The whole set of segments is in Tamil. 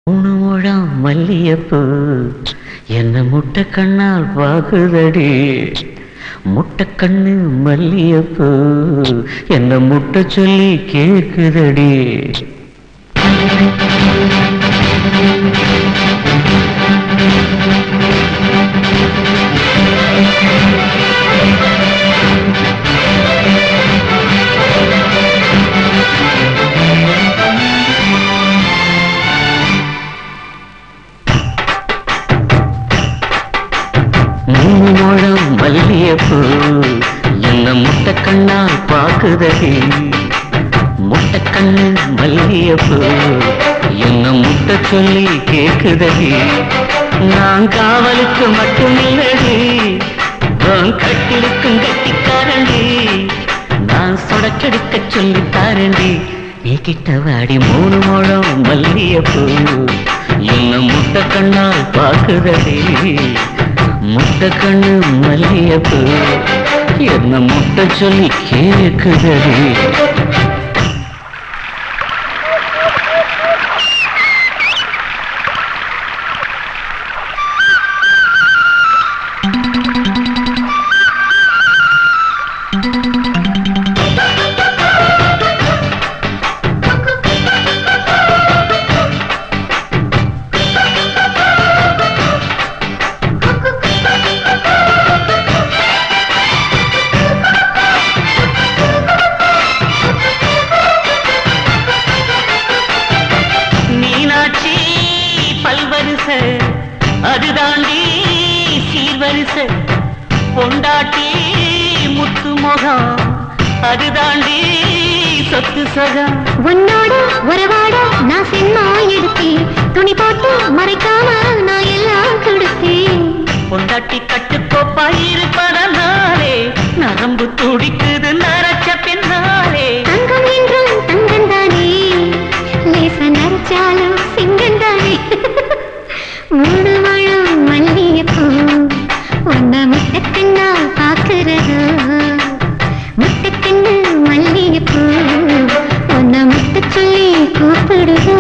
மூணு முழம் மல்லியப்பூ என்ன முட்டை கண்ணால் பாக்குதடி முட்டை கண்ணு மல்லியப்பூ என்ன முட்டை சொல்லி கேக்குதடி மூணு முழம் மல்லியப்பூ என்ன முட்டை கண்ணால் பாக்குதடி முட்டை கண்ணு மல்லியப்பூ என்ன முட்டை சொல்லி கேக்குதடி நான் காவலுக்கு மட்டுமில்லடி உன் கட்டிலுக்கும் கட்டிக்காரண்டி நான் சொடக்கெடுக்க சொல்லி தாரண்டி நீ கிட்ட வாடி மூணு முழம் மல்லியப்பூ என்ன முட்டை கண்ணால் பாக்குதடி முட்டை கண்ணு மல்லியப்பூ என்ன முட்டை சொல்லி கேக்குதடி மீனாட்சி பல்வரிச அதுதாண்டி சீர்வரிச பொண்டாட்டி முத்து முகம் அதுதாண்டி சொத்து சகம் உன்னோட உறவாட நான் சினிமா எடுத்தேன் துணி போட்டு மறைக்காம நான் எல்லாம் கொடுத்தேன் பொண்டாட்டி கட்டுக்கோப்பா இருப்பதனாலே நரம்பு துடிக்குது நரச்ச பின்னாலே தங்கம் என்றும் தங்கம் தானே லேச நரைச்சாலும் சிங்கம் தானே மூணு மழம் மல்லிகைப்பூ உன்னை முட்டைக்கண்ணா பார்க்கறது முட்டைக்கண்ணு மல்லிகைப்பூ உன்னை முட்டை சொல்லி கூப்பிடுது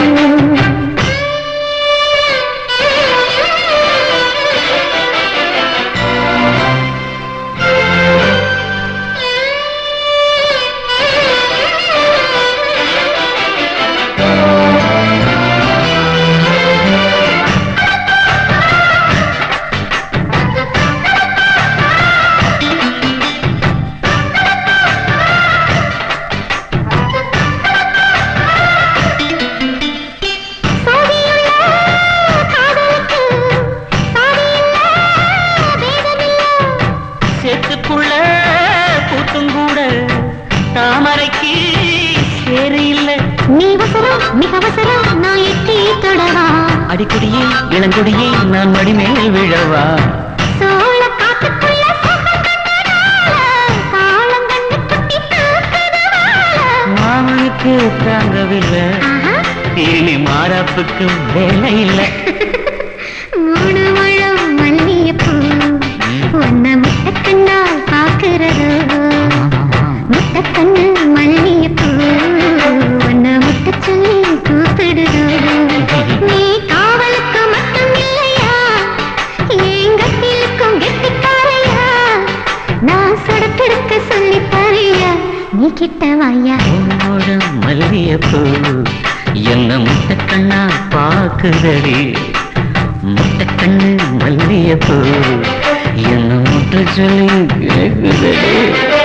சாதியுள்ள காதலுக்கு சாதியில்ல வேதமில்ல சேத்துக்குள்ள கூத்தும் கூட தாமரைக்கு சேரு இல்லை நீ அவசரம் மிக அவசரம் நான் எட்டி தொடவா அடிக்கொடியே இளங்கொடியே நான் மடிமேல் விழவா சோழ காட்டுக்குள்ள சுகக்கண்ணனால, காளங்கண்ணு குட்டி தூக்குதவால. மாமனுக்கு தாங்கவில்லை ஆஹா, இனி மாறாப்புக்கு வேலை இல்லை மூணு முழம் மல்லிகைப்பூ, உன்னை முட்டைக்கண்ணால் பார்க்கிறது. முட்டைக்கண்ணு மல்லிகைப்பூ, உன்னை முட்டை சொல்லி கூப்பிடுது. நீ காவலுக்கு மட்டும் இல்லையா என் கட்டிலுக்கும் கெட்டிக்காரையா நான் சொடக்கெடுக்க சொல்லி தரையா நீ கிட்ட வாயா உன்னோட மல்லியப்பூ என்ன முட்டை கண்ணா பாக்குதடி முட்டை கண்ணு மல்லியப்பூ என்ன முட்டை சொல்லி கேக்குதடி